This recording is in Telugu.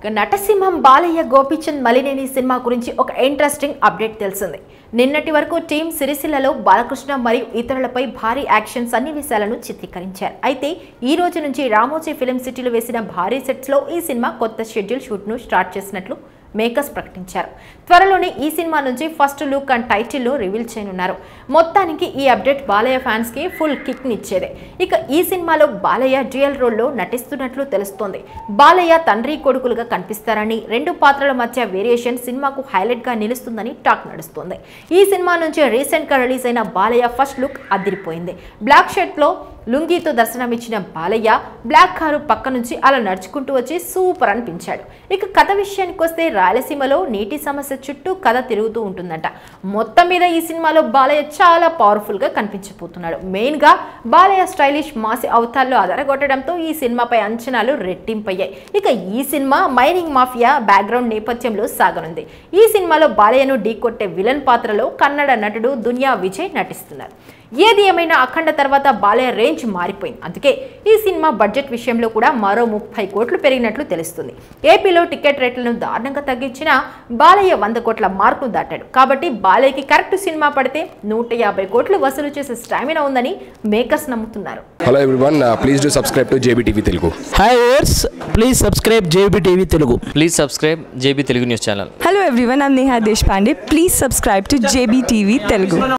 ఇక నటసింహం బాలయ్య గోపిచంద్ మలినేని సినిమా గురించి ఒక ఇంట్రెస్టింగ్ అప్డేట్ తెలిసింది నిన్నటి వరకు టీం సిరిసిల్లలో బాలకృష్ణ మరియు ఇతరులపై భారీ యాక్షన్ సన్నివేశాలను చిత్రీకరించారు అయితే ఈ రోజు నుంచి రామోజీ ఫిలిం సిటీలో వేసిన భారీ సెట్స్లో ఈ సినిమా కొత్త షెడ్యూల్ షూట్ను స్టార్ట్ చేసినట్లు మేకర్స్ ప్రకటించారు త్వరలోనే ఈ సినిమా నుంచి ఫస్ట్ లుక్ అండ్ టైటిల్లో రివీల్ చేయనున్నారు మొత్తానికి ఈ అప్డేట్ బాలయ్య ఫ్యాన్స్ కి ఫుల్ కిక్ నిచ్చేదే ఇక ఈ సినిమాలో బాలయ్య డ్యూయల్ రోల్లో నటిస్తున్నట్లు తెలుస్తోంది బాలయ్య తండ్రి కొడుకులుగా కనిపిస్తారని రెండు పాత్రల మధ్య వేరియేషన్ సినిమాకు హైలైట్ గా నిలుస్తుందని టాక్ నడుస్తోంది ఈ సినిమా నుంచి రీసెంట్ గా రిలీజ్ అయిన బాలయ్య ఫస్ట్ లుక్ అదిరిపోయింది బ్లాక్ షర్ట్ లో లుంగీతో దర్శనమిచ్చిన బాలయ్య బ్లాక్ కారు పక్క నుంచి అలా నడుచుకుంటూ వచ్చి సూపర్ అనిపించాడు ఇక కథ విషయానికి వస్తే రాయలసీమలో నీటి సమస్య చుట్టూ కథ తిరుగుతూ ఉంటుందంట మొత్తం మీద ఈ సినిమాలో బాలయ్య చాలా పవర్ఫుల్ గా కనిపించబోతున్నాడు మెయిన్ గా బాలయ్య స్టైలిష్ మాసి అవతాల్లో అదరగొట్టడంతో ఈ సినిమాపై అంచనాలు రెట్టింపయ్యాయి ఇక ఈ సినిమా మైనింగ్ మాఫియా బ్యాక్గ్రౌండ్ నేపథ్యంలో సాగనుంది ఈ సినిమాలో బాలయ్యను ఢీకొట్టే విలన్ పాత్రలో కన్నడ నటుడు దునియా విజయ్ నటిస్తున్నారు ఏది ఏమైనా అఖండ తర్వాత బాలయ్య రేంజ్ మారిపోయింది అందుకే ఈ సినిమా బడ్జెట్ విషయంలో కూడా మరో ముప్పై కోట్లు పెరిగినట్లు తెలుస్తుంది ఏపీలో టికెట్ రేట్లను దారుణంగా తగ్గించిన బాలయ్య వంద కోట్ల మార్కును దాటాడు కాబట్టి బాలయ్యకి కరెక్ట్ సినిమా పడితే నూట యాభై కోట్లు వసూలు చేసే స్టామినా ఉందని మేకర్స్ నమ్ముతున్నారు hello everyone please do subscribe to JB TV Telugu hi ours please subscribe JB TV Telugu please subscribe JB Telugu news channel Hello everyone, I'm Neha Deshpande. Please subscribe to JBTV Telugu.